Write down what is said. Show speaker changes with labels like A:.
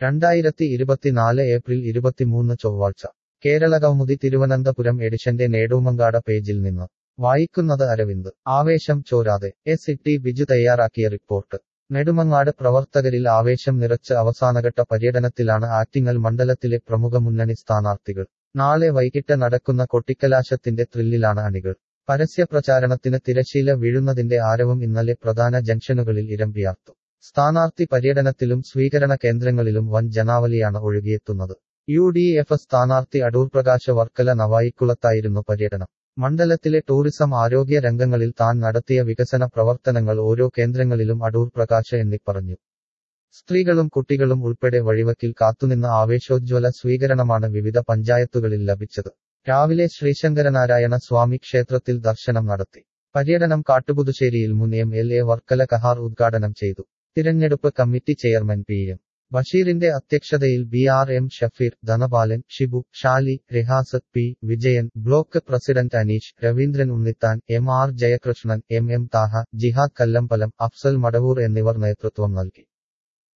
A: രണ്ടായിരത്തി ഇരുപത്തിനാല് ഏപ്രിൽ ഇരുപത്തിമൂന്ന് ചൊവ്വാഴ്ച കേരള കൗമുദി തിരുവനന്തപുരം എഡിഷന്റെ നേടൂമങ്കാട പേജിൽ നിന്ന് വായിക്കുന്നത് അരവിന്ദ് ആവേശം ചോരാതെ എസ് ഇട്ടി ബിജു തയ്യാറാക്കിയ റിപ്പോർട്ട് നെടുമങ്ങാട് പ്രവർത്തകരിൽ ആവേശം നിറച്ച് അവസാനഘട്ട പര്യടനത്തിലാണ് ആറ്റിങ്ങൽ മണ്ഡലത്തിലെ പ്രമുഖ മുന്നണി സ്ഥാനാർത്ഥികൾ നാളെ വൈകിട്ട് നടക്കുന്ന കൊട്ടിക്കലാശത്തിന്റെ ത്രില്ലിലാണ് അണികൾ പരസ്യ പ്രചാരണത്തിന് തിരശീല വീഴുന്നതിന്റെ ആരവം ഇന്നലെ പ്രധാന ജംഗ്ഷനുകളിൽ ഇരമ്പിയാർത്തു സ്ഥാനാർത്ഥി പര്യടനത്തിലും സ്വീകരണ കേന്ദ്രങ്ങളിലും വൻ ജനാവലിയാണ് ഒഴുകിയെത്തുന്നത് യു ഡി എഫ് സ്ഥാനാർത്ഥി അടൂർ പ്രകാശ് വർക്കല നവായിക്കുളത്തായിരുന്നു പര്യടനം മണ്ഡലത്തിലെ ടൂറിസം ആരോഗ്യ രംഗങ്ങളിൽ താൻ നടത്തിയ വികസന പ്രവർത്തനങ്ങൾ ഓരോ കേന്ദ്രങ്ങളിലും അടൂർ പ്രകാശ് എന്നിപ്പറഞ്ഞു സ്ത്രീകളും കുട്ടികളും ഉൾപ്പെടെ വഴിവക്കിൽ കാത്തുനിന്ന ആവേശോജ്വല സ്വീകരണമാണ് വിവിധ പഞ്ചായത്തുകളിൽ ലഭിച്ചത് രാവിലെ ശ്രീശങ്കരനാരായണ സ്വാമി ക്ഷേത്രത്തിൽ ദർശനം നടത്തി പര്യടനം കാട്ടുപുതുശ്ശേരിയിൽ മുൻ M L A Varkala Kahar ഉദ്ഘാടനം ചെയ്തു തിരഞ്ഞെടുപ്പ് കമ്മിറ്റി ചെയർമാൻ പി എം ബഷീറിന്റെ അധ്യക്ഷതയിൽ B R M Shafeer Dhanapalan Shibu Shali Rihas P Vijayan block president Aneesh Raveendran Unnithan M R Jayakrishnan M M Thaha Jihad Kallambalam Afsal Madavoor എന്നിവർ നേതൃത്വം നൽകി